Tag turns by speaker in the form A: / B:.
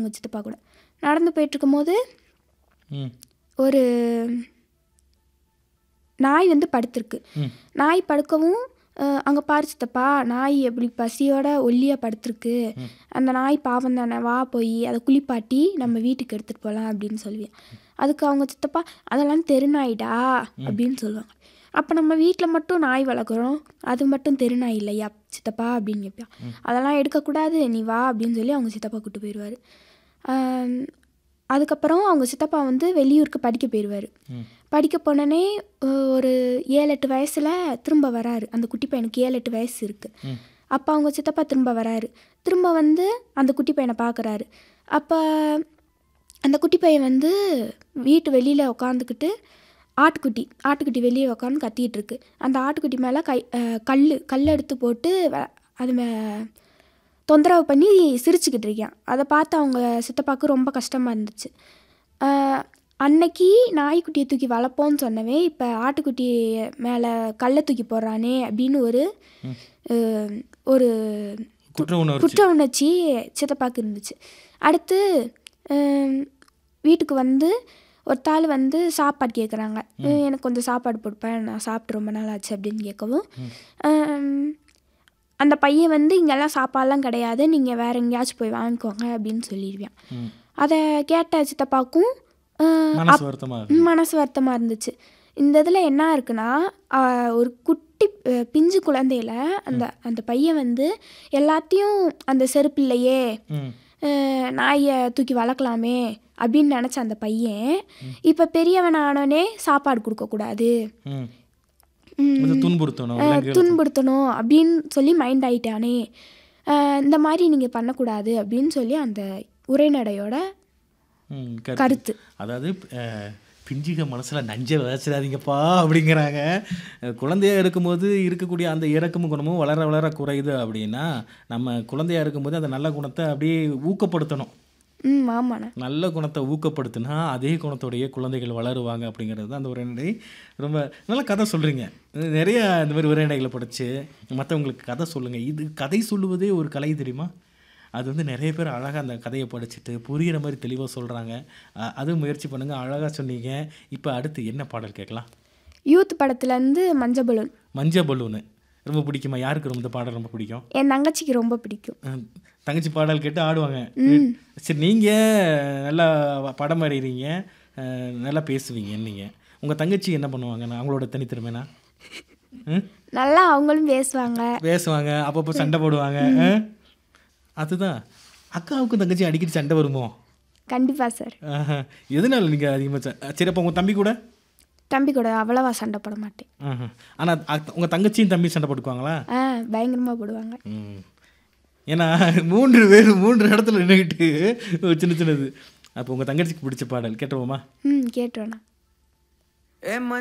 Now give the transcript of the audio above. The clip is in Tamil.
A: அவங்க சித்தப்பா கூட நடந்து போயிட்டுருக்கும்போது
B: ம்
A: ஒரு நாய் வந்து படுத்திருக்கு
B: ம்
A: நாய் படுக்கவும் அங்கே பாரு சித்தப்பா நாய் எப்படி பசியோட ஒல்லியாக படுத்திருக்கு அந்த நாய் பாவம் தானே வா போய் அதை குளிப்பாட்டி நம்ம வீட்டுக்கு எடுத்துகிட்டு போகலாம் அப்படின்னு சொல்லுவேன் அதுக்கு அவங்க சித்தப்பா அதெல்லாம் தெருநாய்டா அப்படின்னு சொல்லுவாங்க அப்போ நம்ம வீட்டில் மட்டும் நாய் வளர்க்குறோம் அது மட்டும் தெருநாய் இல்லையா சித்தப்பா அப்படின்னு கேட்பான் அதெல்லாம் எடுக்கக்கூடாது நீ வா அப்படின்னு சொல்லி அவங்க சித்தப்பா கூட்டு போயிடுவார் அதுக்கப்புறம் அவங்க சித்தப்பா வந்து வெளியூருக்கு படிக்க போயிடுவார்
B: ம்
A: படிக்க போனோடனே ஒரு ஏழு எட்டு வயசில் திரும்ப வராரு அந்த குட்டி பையனுக்கு ஏழு எட்டு வயசு இருக்குது
B: ம்
A: அப்போ அவங்க சித்தப்பா திரும்ப வராரு திரும்ப வந்து அந்த குட்டி பையனை பார்க்குறாரு அப்போ அந்த குட்டி பையன் வந்து வீட்டு வெளியில் உட்காந்துக்கிட்டு ஆட்டுக்குட்டி ஆட்டுக்குட்டி வெளியே உட்காந்து கத்திட்டு இருக்கு அந்த ஆட்டுக்குட்டி மேலே கை அஹ், கல் கல் எடுத்து போட்டு வ- அது மே தொந்தரவு பண்ணி சிரிச்சுக்கிட்டு இருக்கேன் அதை பார்த்து அவங்க சித்தப்பாவுக்கு ரொம்ப கஷ்டமாக இருந்துச்சு அஹ், அன்னைக்கு நாய்க்குட்டியை தூக்கி வளர்ப்போன்னு சொன்னவே இப்போ ஆட்டுக்குட்டி மேலே கல்லை தூக்கி போடுறானே அப்படின்னு ஒரு அஹ், ஒரு
B: குற்ற உணர்ச்சி
A: குற்ற உணர்ச்சி சித்தப்பாக்கு இருந்துச்சு அடுத்து ஹம், வீட்டுக்கு வந்து ஒரு தாள் வந்து சாப்பாடு கேட்குறாங்க எனக்கு கொஞ்சம் சாப்பாடு போட்டுப்பேன் நான் சாப்பிட்டு ரொம்ப நாள் ஆச்சு அப்படின்னு கேட்கவும் ஹம், அந்த பையன் வந்து இங்கெல்லாம் சாப்பாடெல்லாம் கிடையாது நீங்கள் வேற எங்கேயாச்சும் போய் வாங்கிக்கோங்க அப்படின்னு சொல்லிடுவேன்
B: ம்
A: அதை கேட்ட சித்தப்பாக்கும் ஹம்,
B: மனசு வருத்தமா இருக்கு
A: ம், மனசு வருத்தமாக இருந்துச்சு இந்த இதில் என்ன இருக்குன்னா ஆஹ், ஒரு குட்டி அஹ், பிஞ்சு குழந்தையில அந்த அந்த பையன் வந்து எல்லாத்தையும் அந்த செருப்பில்லையே
B: ம்
A: அஹ், நாயை தூக்கி வளர்க்கலாமே அப்படின்னு நினச்ச அந்த பையன் இப்போ பெரியவன் ஆனோடனே சாப்பாடு கொடுக்கக்கூடாது
B: ம்
A: ம்,
B: அது துன்புறுத்தணும்
A: அஹ்,
B: விலங்குகளை
A: துன்புறுத்தணும் அப்படின்னு சொல்லி மைண்ட் ஆயிட்டானே அஹ், இந்த மாதிரி நீங்கள் பண்ணக்கூடாது அப்படின்னு சொல்லி அந்த உரைநடையோட
B: ம், கருத்து.
A: கருத்து
B: அதாவது அஹ், பிஞ்சுக மனசில் நஞ்சை விதைச்சிடாதீங்கப்பா அப்படிங்கிறாங்க அஹ், குழந்தையா இருக்கும்போது இருக்கக்கூடிய அந்த இறக்கமும் குணமும் வளர வளர குறையுது அப்படின்னா நம்ம குழந்தையா இருக்கும்போது அந்த நல்ல குணத்தை அப்படியே ஊக்கப்படுத்தணும்
A: ம் ஆமாண்ணே
B: நல்ல குணத்தை ஊக்கப்படுத்தினா அதே குணத்தோடைய குழந்தைகள் வளருவாங்க அப்படிங்கிறது தான் அந்த உரைநடை ரொம்ப நல்ல கதை சொல்கிறீங்க நிறைய இந்த மாதிரி உரைநடைகளை படித்து மற்றவங்களுக்கு கதை சொல்லுங்கள் இது கதை சொல்லுவதே ஒரு கலை தெரியுமா அது வந்து நிறைய பேர் அழகாக அந்த கதையை படிச்சுட்டு புரிகிற மாதிரி தெளிவாக சொல்கிறாங்க அது முயற்சி பண்ணுங்கள் அழகாக சொன்னீங்க இப்போ அடுத்து என்ன பாடல் கேட்கலாம்
A: யூத் படத்துலேருந்து மஞ்சள் பலூன்
B: மஞ்சள் பலூனு ரொம்ப பிடிக்குமா யாருக்கு ரொம்ப இந்த பாடல் ரொம்ப பிடிக்கும்
A: என் தங்கச்சிக்கு ரொம்ப பிடிக்கும்
B: அஹ் தங்கச்சி பாடல் கேட்டு ஆடுவாங்க சரி நீங்கள் நல்லா படம் வரைகிறீங்க அஹ் நல்லா பேசுவீங்க நீங்கள் உங்கள் தங்கச்சி என்ன பண்ணுவாங்க நான் அவங்களோட தனித்திறமைனா ம்
A: நல்லா அவங்களும் பேசுவாங்க
B: பேசுவாங்க அப்பப்போ சண்டை போடுவாங்க அஹ்? அதுதான் அக்காவுக்கும் தங்கச்சி அடிக்கடி சண்டை வருமோ
A: கண்டிப்பாக சார்
B: ஆஹா. எதனால நீங்கள் அதிகமாக சரி அப்போ உங்கள் தம்பி கூட
A: தம்பி கூட அவ்வளவா சண்டை போட மாட்டேன்
B: ஆனால் உங்கள் தங்கச்சியும் தம்பி சண்டை போட்டுக்குவாங்களா
A: ஆ பயங்கரமாக போடுவாங்க
B: ம். ஏன்னா மூன்று பேர் மூன்று இடத்துல நின்றுக்கிட்டு சின்ன சின்னது அப்போ உங்கள் தங்கச்சிக்கு பிடிச்ச பாடல் கேட்டுருவோமா
A: ம் கேட்டுருவேண்ணா
C: ஏ